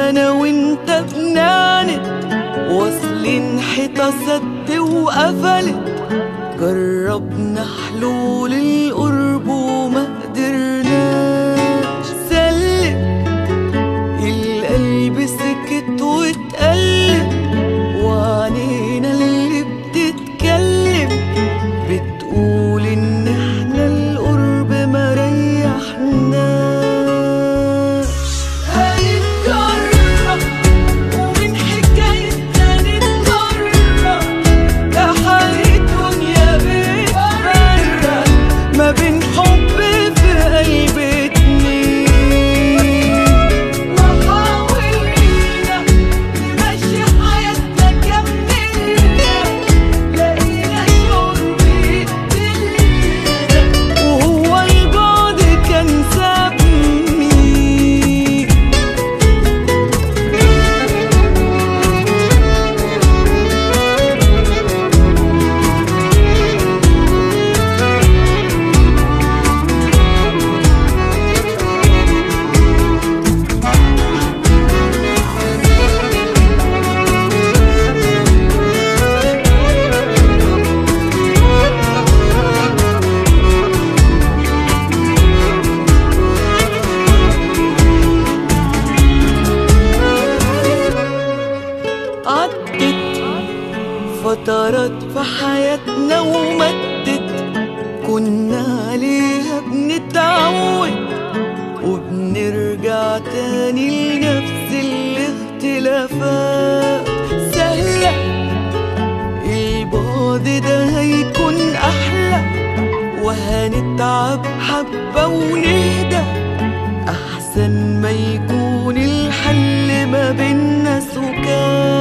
انا وانت بنعند واصلين حيطة سد وقفلت جربنا حلول القرب وما قدرناش سلم القلب سكت واتقلب وعنينا اللي بتتكلم بتقول ان احنا القرب ما ريحناش هنتجرب ومن حكايتنا نتجرب ده حالي الدنيا بتفرق ما بين حب في قلب اتنين وحاولنا نمشي حياتنا كملنا لقينا شرب يقتلنا وهو البعد كان سابني عدت فترات في حياتنا ومدت كنا عليها بنتعود وبنرجع تاني لنفس الاختلافات سهلة البعد ده هيكون أحلى وهنتعب حبة ونهدى أحسن ما يكون الحل ما بينا سكات